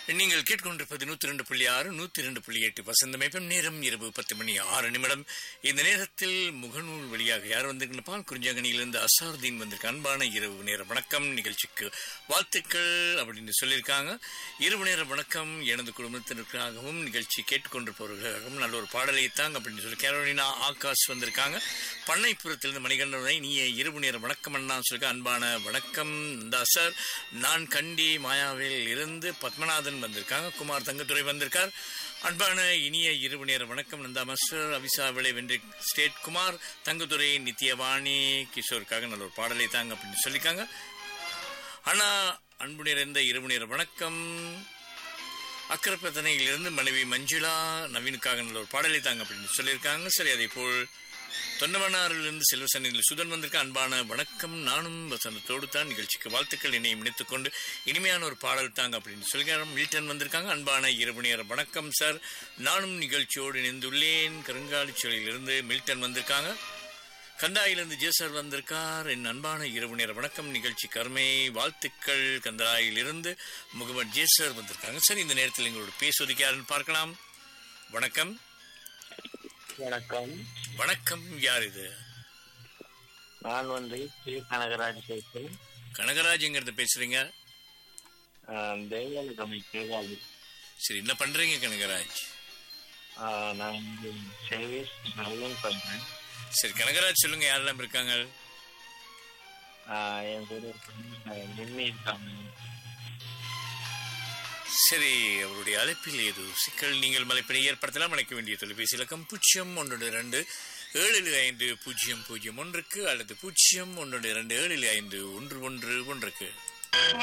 நீங்கள் கேட்டுக்கொண்டிருப்பது நூத்தி ரெண்டு புள்ளி ஆறு நூத்தி ரெண்டு புள்ளி எட்டு வசந்தமைப்பம் நேரம் இரவு பத்து மணி ஆறு நிமிடம் இந்த நேரத்தில் முகநூல் வழியாக யார் வந்திருக்கப்பால் குறிஞ்சாங்கனியிலிருந்து அசாருதீன் வந்திருக்க அன்பான இரவு நேர வணக்கம் நிகழ்ச்சிக்கு வாழ்த்துக்கள் அப்படின்னு சொல்லியிருக்காங்க இரவு நேர வணக்கம் எனது குடும்பத்தினருக்காகவும் நிகழ்ச்சி கேட்டுக்கொண்டிருப்பவர்களுக்காகவும் நல்ல ஒரு பாடலை தாங்க அப்படின்னு சொல்லி கேரோலினா ஆகாஷ் வந்திருக்காங்க பண்ணைப்புறத்திலிருந்து மணிகண்டனை நீ இரவு நேர வணக்கம் அண்ணா சொல்லிக்க அன்பான வணக்கம் இந்தா சார் நான் கண்டி மாயாவில் இருந்து பத்மநாதன் வந்திருக்காங்க குமார் தங்கத்துறை வந்திருக்கார் அன்பான இனிய இரவு நேர வணக்கம் நந்தா மாஸ்டர் அவிசா விளை வென்று ஸ்டேட் குமார் தங்கத்துறை நித்யவாணி கிஷோருக்காக நல்ல ஒரு பாடலை தாங்க அப்படின்னு சொல்லியிருக்காங்க அண்ணா அன்பு நிறைந்த இரவு நேர வணக்கம் அக்கரப்பத்தனையிலிருந்து மனைவி மஞ்சுளா நவீனுக்காக நல்ல ஒரு பாடலை தாங்க அப்படின்னு சொல்லியிருக்காங்க சரி அதே போல் தொண்டவனாரிலிருந்து செல்வசனில் சுதன் வந்திருக்க அன்பான வணக்கம் நானும் வசந்தத்தோடு தான் நிகழ்ச்சிக்கு வாழ்த்துக்கள் என்னை இணைத்துக் கொண்டு இனிமையான ஒரு பாடல் தாங்க அப்படின்னு சொல்கிறார் மில்டன் வந்திருக்காங்க அன்பான இரவு நேர வணக்கம் சார் நானும் நிகழ்ச்சியோடு இணைந்துள்ளேன் கருங்காலிச்சோலையிலிருந்து மில்டன் வந்திருக்காங்க கந்தாயிலிருந்து ஜேசர் வந்திருக்கார் என் அன்பான இரவு நேர வணக்கம் நிகழ்ச்சி கருமை வாழ்த்துக்கள் கந்தாயிலிருந்து முகமது ஜேசர் வந்திருக்காங்க சரி இந்த நேரத்தில் எங்களோட பேசுவதுக்கு யாருன்னு பார்க்கலாம் வணக்கம் வணக்கம் வணக்கம் யார் இது நான் வந்து கே கனகராஜ் பேசுறேன் கனகராஜ்ங்கிறத பேசுறீங்க ஆஹ் தேவலகமை கேகாது சரி என்ன பண்றீங்க கனகராஜ் ஆஹ் நான் வந்து சர்வீஸ் நல்லம் பண்றேன் சரி கனகராஜ் சொல்லுங்க யாரெல்லாம் இருக்காங்க ஆஹ் என் கூட ஒரு பொண்ணு நிம்மி இருக்காங்க சரி அவருடைய அழைப்பில் ஏதோ சிக்கல் நீங்கள் மலைப்பினை ஏற்படுத்தலாம் அழைக்க வேண்டிய தொலைபேசி இலக்கம் பூஜ்ஜியம் ஒன்று ரெண்டு ஏழு ஐந்து பூஜ்ஜியம் பூஜ்ஜியம் ஒன்றுக்கு அல்லது பூஜ்ஜியம் ஒன்று இரண்டு ஏழு ஐந்து ஒன்று ஒன்று ஒன்றுக்கு